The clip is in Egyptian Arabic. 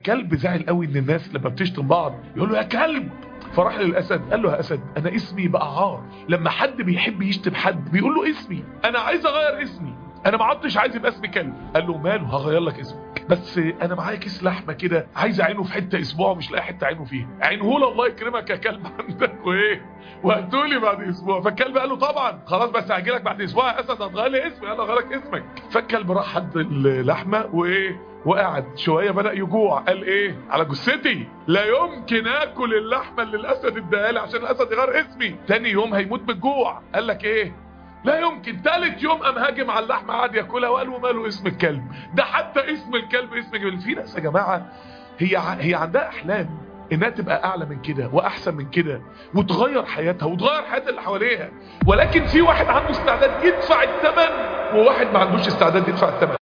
كلب زعل قوي ان الناس لما بتشتم بعض يقول له يا كلب فراح للاسد قال له يا اسد انا اسمي بقى عار لما حد بيحب يشتم حد بيقول له اسمي انا عايز اغير اسمي انا ما عدتش عايز يبقى اسمي كلب قال له ماله هغير لك اسمك بس انا معايا كيس لحمه كده عايز اعينه في حته اسبوع مش لاقي حته اعينه فيها عينه له الله يكرمك يا كلب عندك وايه وهاتولي بعد اسبوع فالكلب قال له طبعا خلاص بس هاجي لك بعد اسبوع يا اسد هتغير لي اسمي قال له هغير لك اسمك فالكلب راح حد اللحمه وايه وقعد شويه بدا يجوع قال ايه على جثتي لا يمكن اكل اللحمه اللي الاسد اداها لي عشان الاسد يغير اسمي تاني يوم هيموت بالجوع قال لك ايه لا يمكن تالت يوم قام هاجم على اللحمه قعد ياكلها وقال وماله اسم الكلب ده حتى اسم الكلب اسم جميل في ناس يا جماعه هي ع- هي عندها احلام انها تبقى اعلى من كده واحسن من كده وتغير حياتها وتغير حياه اللي حواليها ولكن في واحد عنده استعداد يدفع الثمن وواحد ما عندوش استعداد يدفع الثمن